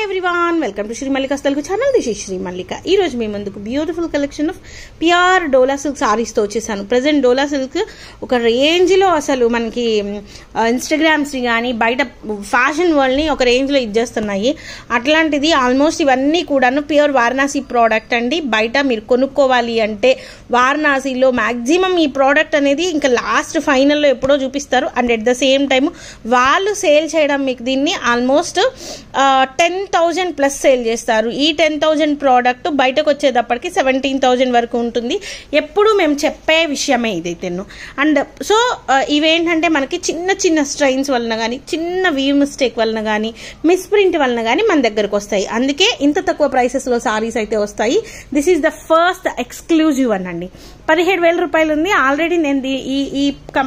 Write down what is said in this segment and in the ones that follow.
everyone welcome to Shri Mallika's Telugu channel this Shri Mallika ఈ రోజు మీ ముందుకు beautiful collection of pure Dola silk సారీస్తో వచ్చేసాను ప్రజెంట్ డోలా సిల్క్ ఒక రేంజ్లో అసలు మనకి ఇన్స్టాగ్రామ్స్ని కానీ బయట ఫ్యాషన్ వరల్డ్ని ఒక రేంజ్లో ఇచ్చేస్తున్నాయి అట్లాంటిది ఆల్మోస్ట్ ఇవన్నీ కూడాను ప్యూర్ వారణాసి ప్రోడక్ట్ అండి బయట మీరు కొనుక్కోవాలి అంటే వారణాసిలో మ్యాక్సిమం ఈ ప్రోడక్ట్ అనేది ఇంకా లాస్ట్ ఫైనల్లో ఎప్పుడో చూపిస్తారు and at the same time వాళ్ళు సేల్ చేయడం మీకు దీన్ని almost ten thousand plus sale చేస్తారు ఈ టెన్ థౌజండ్ ప్రోడక్ట్ బయటకు వచ్చేటప్పటికి సెవెంటీన్ థౌజండ్ వరకు ఉంటుంది ఎప్పుడు మేము చెప్పే విషయమే ఇదైతేను అండ్ సో ఇవేంటంటే మనకి చిన్న చిన్న స్ట్రైన్స్ వలన కానీ చిన్న వీవ్ మిస్టేక్ వలన కానీ మిస్ప్రింట్ వలన కానీ మన దగ్గరకు వస్తాయి అందుకే ఇంత తక్కువ ప్రైసెస్లో సారీస్ అయితే వస్తాయి this is the first exclusive అనండి పదిహేడు వేల రూపాయలు ఉంది ఆల్రెడీ నేను దీ- ఈ ఈ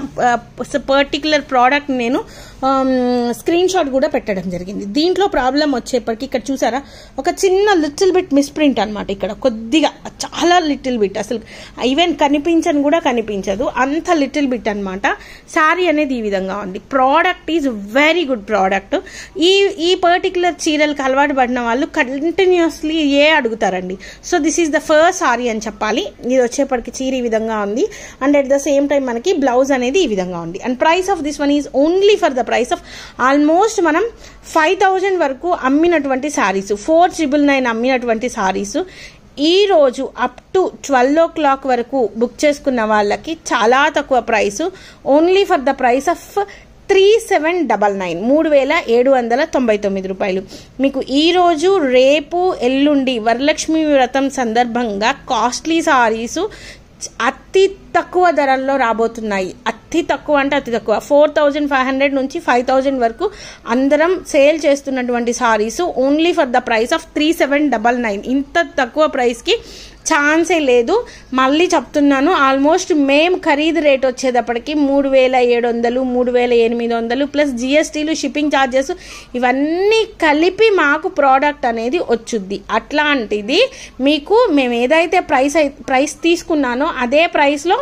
పర్టికులర్ ప్రోడక్ట్ నేను స్క్రీన్ షాట్ కూడా పెట్టడం జరిగింది దీంట్లో ప్రాబ్లం వచ్చేప్పటికి ఇక్కడ చూసారా ఒక చిన్న లిటిల్ బిట్ మిస్ప్రింట్ అనమాట ఇక్కడ కొద్దిగా చాలా లిటిల్ బిట్ అసలు ఈవెన్ కనిపించని కూడా కనిపించదు అంత లిటిల్ బిట్ అనమాట శారీ అనేది ఈ విధంగా ఉంది product is very good product ఈ ఈ పర్టికులర్ చీరలకు అలవాటు పడిన వాళ్ళు కంటిన్యూస్లీ ఏ అడుగుతారండి so this is the first sari అని చెప్పాలి ఇది వచ్చేప్పటికి చీర ఈ విధంగా ఉంది and at the same time మనకి బ్లౌజ్ అనేది ఈ విధంగా ఉంది and price of this one is only for the price of almost మనం ఫైవ్ థౌజండ్ వరకు అమ్మినటువంటి సారీస్ ఫోర్ ట్రిపుల్ నైన్ అమ్మినటువంటి సారీస్ ఈ రోజు up to twelve o'clock వరకు బుక్ చేసుకున్న వాళ్ళకి చాలా తక్కువ price only for the price of three seven double nine మూడు వేల ఏడు వందల తొంభై తొమ్మిది రూపాయలు మీకు ఈ రోజు రేపు ఎల్లుండి వరలక్ష్మి వ్రతం సందర్భంగా కాస్ట్లీ సారీసు అతి తక్కువ ధరల్లో రాబోతున్నాయి అతి తక్కువ అంటే అతి తక్కువ ఫోర్ థౌజండ్ ఫైవ్ హండ్రెడ్ నుంచి ఫైవ్ థౌజండ్ వరకు అందరం సేల్ చేస్తున్నటువంటి saris only for the price of three seven double nine ఇంత తక్కువ ప్రైస్కి ఛాన్సే లేదు మళ్ళీ చెప్తున్నాను ఆల్మోస్ట్ మేము ఖరీదు రేట్ వచ్చేటప్పటికి మూడు వేల ఏడు వందలు మూడు వేల ఎనిమిది వందలు ప్లస్ జిఎస్టీలు షిప్పింగ్ ఛార్జెస్ ఇవన్నీ కలిపి మాకు ప్రోడక్ట్ అనేది వచ్చుద్ది అట్లాంటిది మీకు మేము ఏదైతే ప్రైస్ అయి ప్రైస్ తీసుకున్నానో అదే ప్రైస్లో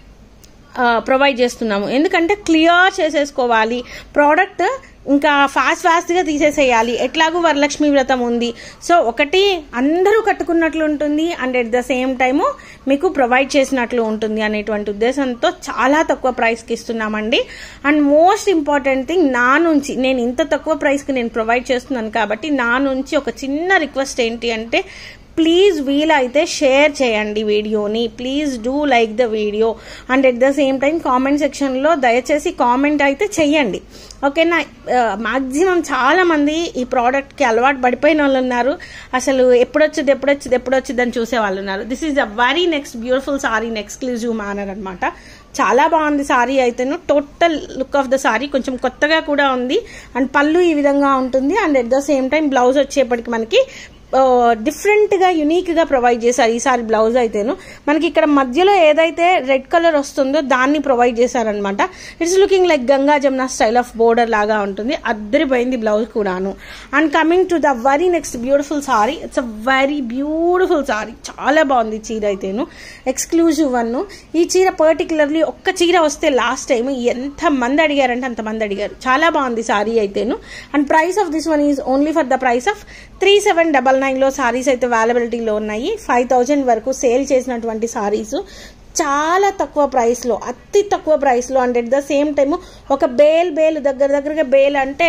ప్రొవైడ్ చేస్తున్నాము ఎందుకంటే క్లియర్ చేసేసుకోవాలి ప్రోడక్ట్ ఇంకా ఫాస్ట్ ఫాస్ట్గా తీసేసేయాలి ఎట్లాగూ వరలక్ష్మి వ్రతం ఉంది సో ఒకటి అందరూ కట్టుకున్నట్లు ఉంటుంది and at the same time మీకు ప్రొవైడ్ చేసినట్లు ఉంటుంది అనేటువంటి ఉద్దేశంతో చాలా తక్కువ ప్రైస్కి ఇస్తున్నామండి అండ్ మోస్ట్ ఇంపార్టెంట్ థింగ్ నా నుంచి నేను ఇంత తక్కువ ప్రైస్కి నేను ప్రొవైడ్ చేస్తున్నాను కాబట్టి నా నుంచి ఒక చిన్న రిక్వెస్ట్ ఏంటి అంటే ప్లీజ్ వీలైతే షేర్ చేయండి వీడియోని please do like the video and at the same time comment సెక్షన్లో దయచేసి కామెంట్ అయితే చెయ్యండి ఓకేనా మాక్సిమం చాలా మంది ఈ ప్రోడక్ట్కి అలవాటు పడిపోయిన వాళ్ళు ఉన్నారు అసలు ఎప్పుడొచ్చింది ఎప్పుడొచ్చింది ఎప్పుడొచ్చింది అని చూసే వాళ్ళు ఉన్నారు this is a very next beautiful sari exclusive manner అనమాట చాలా బాగుంది సారీ అయితేను total look of the sari కొంచెం కొత్తగా కూడా ఉంది అండ్ పళ్ళు ఈ విధంగా ఉంటుంది and at the same time blouse వచ్చేప్పటికి మనకి డిఫరెంట్గా యునీక్గా ప్రొవైడ్ చేశారు ఈసారి బ్లౌజ్ అయితేను మనకి ఇక్కడ మధ్యలో ఏదైతే రెడ్ కలర్ వస్తుందో దాన్ని ప్రొవైడ్ చేశారనమాట it's looking like Ganga Jamuna style of border లాగా ఉంటుంది అద్దరిపోయింది బ్లౌజ్ కూడాను and coming to the very next beautiful sari it's a very beautiful sari చాలా బాగుంది ఈ చీర అయితేను ఎక్స్క్లూజివ్ వన్ ఈ చీర పర్టికులర్లీ ఒక్క చీర వస్తే లాస్ట్ టైం ఎంత మంది అడిగారంటే అంతమంది అడిగారు చాలా బాగుంది సారీ అయితేను and price of this one is only for the price of three seven double నైన్లో సారీస్ అయితే అవైలబిలిటీలో ఉన్నాయి ఫైవ్ థౌజండ్ వరకు సేల్ చేసినటువంటి సారీస్ చాలా తక్కువ ప్రైస్లో అతి తక్కువ ప్రైస్లో and at the same time ఒక బేల్ బేల్ దగ్గర దగ్గరగా బేల్ అంటే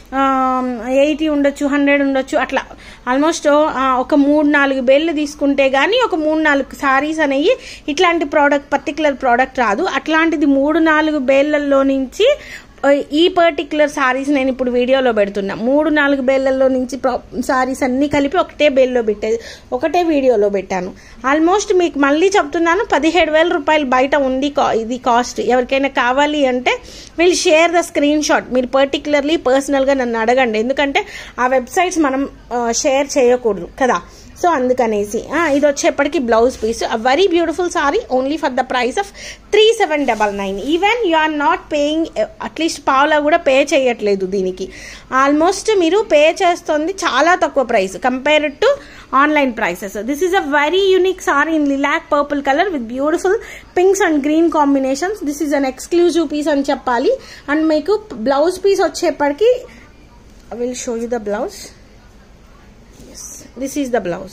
ఎయిటీ ఉండొచ్చు హండ్రెడ్ ఉండొచ్చు అట్లా ఆల్మోస్ట్ ఒక మూడు నాలుగు బేళ్ళు తీసుకుంటే కానీ ఒక మూడు నాలుగు సారీస్ అనేవి ఇట్లాంటి ప్రోడక్ట్ పర్టికులర్ ప్రోడక్ట్ రాదు అట్లాంటిది మూడు నాలుగు బేళ్ళల్లో నుంచి ఈ పర్టికులర్ సారీస్ నేను ఇప్పుడు వీడియోలో పెడుతున్నా మూడు నాలుగు బేళ్లలో నుంచి సారీస్ అన్ని కలిపి ఒకటే బేల్లో పెట్టేది ఒకటే వీడియోలో పెట్టాను ఆల్మోస్ట్ మీకు మళ్ళీ చెప్తున్నాను పదిహేడు వేల రూపాయలు బయట ఉంది కా- ఇది కాస్ట్ ఎవరికైనా కావాలి అంటే వీళ్ళు షేర్ ద స్క్రీన్ షాట్ మీరు పర్టికులర్లీ పర్సనల్గా నన్ను అడగండి ఎందుకంటే ఆ వెబ్సైట్స్ మనం షేర్ చేయకూడదు కదా సో అందుకనేసి ఆ, ఇది వచ్చేప్పటికి blouse piece very beautiful sari only for the price of three seven double nine even you are not paying at least పావులా కూడా పే చేయట్లేదు దీనికి ఆల్మోస్ట్ మీరు పే చేస్తుంది చాలా తక్కువ price compared to online prices this is a very unique sari in lilac purple colour with beautiful pinks and green combinations this is an exclusive piece అని చెప్పాలి అండ్ మీకు బ్లౌజ్ పీస్ వచ్చేప్పటికి I will show you the blouse this is the blouse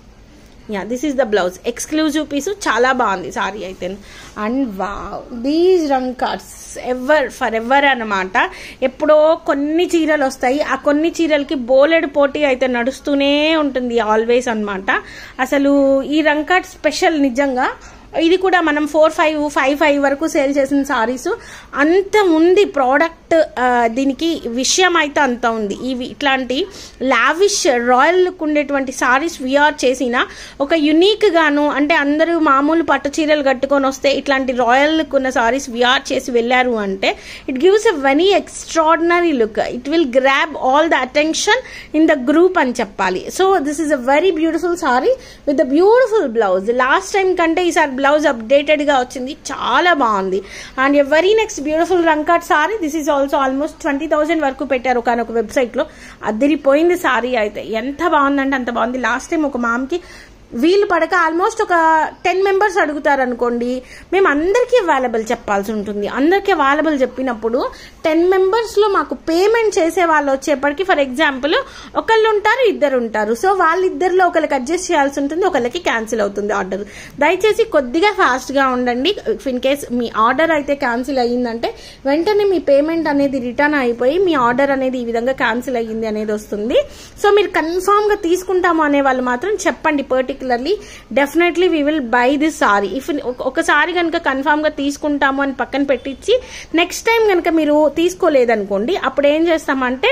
ya this is the blouse exclusive piece చాలా బాగుంది సారీ అయితే and wow these రంగ్ cards ever forever అనమాట ఎప్పుడో కొన్ని చీరలు వస్తాయి ఆ కొన్ని చీరలకి బోలెడు పోటీ అయితే నడుస్తూనే ఉంటుంది ఆల్వేస్ అన్నమాట అసలు ఈ రంగ్ కార్డ్ స్పెషల్ నిజంగా ఇది కూడా మనం ఫోర్ ఫైవ్ ఫైవ్ ఫైవ్ వరకు సేల్ చేసిన సారీస్ అంత ఉంది ప్రోడక్ట్ దీనికి విషయం అయితే అంత ఉంది ఇవి ఇట్లాంటి లావిష్ రాయల్ లుక్ ఉండేటువంటి సారీస్ విఆర్ చేసిన ఒక యునిక్ గాను అంటే అందరూ మామూలు పట్టు చీరలు కట్టుకొని వస్తే ఇట్లాంటి రాయల్ లుక్ ఉన్న సారీస్ విఆర్ చేసి వెళ్ళారు అంటే it gives a very extraordinary look it will grab all the attention in the group అని చెప్పాలి so this is a very beautiful sari with the beautiful blouse last time కంటే ఈసారి బ్లౌజ్ అప్డేటెడ్గా వచ్చింది చాలా బాగుంది అండ్ వెరీ నెక్స్ట్ బ్యూటిఫుల్ రంకాట్ sari this is also almost twenty thousand వరకు పెట్టారు కానీ ఒక వెబ్సైట్లో అదిరిపోయింది సారీ అయితే ఎంత బాగుందంటే అంత బాగుంది లాస్ట్ టైం ఒక మామ్కి వీలు పడక ఆల్మోస్ట్ ఒక టెన్ మెంబర్స్ అడుగుతారు అనుకోండి మేము అందరికీ అవైలబుల్ చెప్పాల్సి ఉంటుంది అందరికీ అవైలబుల్ చెప్పినప్పుడు టెన్ మెంబర్స్లో మాకు పేమెంట్ చేసే వాళ్ళు వచ్చేప్పటికి ఫర్ ఎగ్జాంపుల్ ఒకళ్ళు ఉంటారు ఇద్దరు ఉంటారు సో వాళ్ళిద్దరిలో ఒకరికి అడ్జస్ట్ చేయాల్సి ఉంటుంది ఒకరికి క్యాన్సిల్ అవుతుంది ఆర్డర్ దయచేసి కొద్దిగా ఫాస్ట్గా ఉండండి ఇన్ కేస్ మీ ఆర్డర్ అయితే క్యాన్సిల్ అయ్యిందంటే వెంటనే మీ పేమెంట్ అనేది రిటర్న్ అయిపోయి మీ ఆర్డర్ అనేది ఈ విధంగా క్యాన్సిల్ అయ్యింది అనేది వస్తుంది సో మీరు కన్ఫామ్గా తీసుకుంటాము అనే వాళ్ళు మాత్రం చెప్పండి particularly definitely we will buy this sari if ఒకసారి కనుక కన్ఫామ్గా తీసుకుంటాము అని పక్కన పెట్టించి నెక్స్ట్ టైం కనుక మీరు తీసుకోలేదనుకోండి అప్పుడు ఏం చేస్తామంటే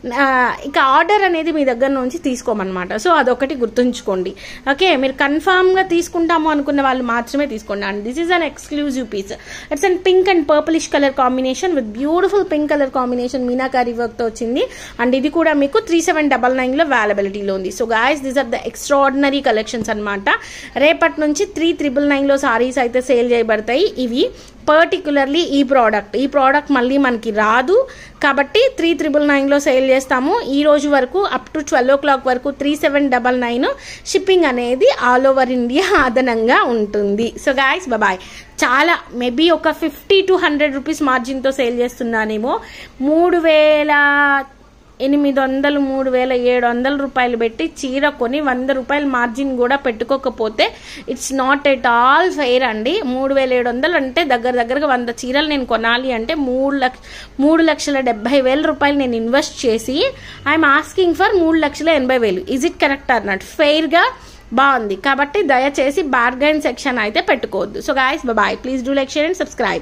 ఇక ఆర్డర్ అనేది మీ దగ్గర నుంచి తీసుకోమన్నమాట సో అదొకటి గుర్తుంచుకోండి ఓకే మీరు కన్ఫామ్గా తీసుకుంటాము అనుకున్న వాళ్ళు మాత్రమే తీసుకోండి and this is an exclusive piece it's an pink and purplish colour combination with beautiful pink colour combination meenakari వర్క్తో వచ్చింది అండ్ ఇది కూడా మీకు త్రీ సెవెన్ డబల్ నైన్లో అవైలబిలిటీలో ఉంది so guys these are the extraordinary collections అనమాట రేపటి నుంచి త్రీ త్రిబుల్ నైన్లో సారీస్ అయితే సేల్ చేయబడతాయి ఇవి పర్టికులర్లీ ఈ ప్రోడక్ట్ ఈ ప్రోడక్ట్ మళ్ళీ మనకి రాదు కాబట్టి త్రీ త్రిబుల్ నైన్లో సేల్ చేస్తాము ఈ రోజు వరకు up to twelve o'clock వరకు three seven double nine shipping అనేది ఆల్ ఓవర్ ఇండియా అదనంగా ఉంటుంది సో గాయస్ బాయ్ చాలా మేబీ ఒక ఫిఫ్టీ టు హండ్రెడ్ రూపీస్ మార్జిన్తో సేల్ చేస్తున్నానేమో మూడు వేల ఎనిమిది వందలు మూడు వేల ఏడు వందల రూపాయలు పెట్టి చీర కొని వంద రూపాయల మార్జిన్ కూడా పెట్టుకోకపోతే it's not at all fair అండి మూడు వేల ఏడు వందలు అంటే దగ్గర దగ్గరగా వంద చీరలు నేను కొనాలి అంటే మూడు లక్ష మూడు లక్షల డెబ్బై వేల రూపాయలు నేను ఇన్వెస్ట్ చేసి ఐఎమ్ ఆస్కింగ్ ఫర్ మూడు లక్షల ఎనభై వేలు is it correct or not ఫెయిర్గా బాగుంది కాబట్టి దయచేసి బార్గైన్ సెక్షన్ అయితే పెట్టుకోవద్దు so guys bye please do like share and subscribe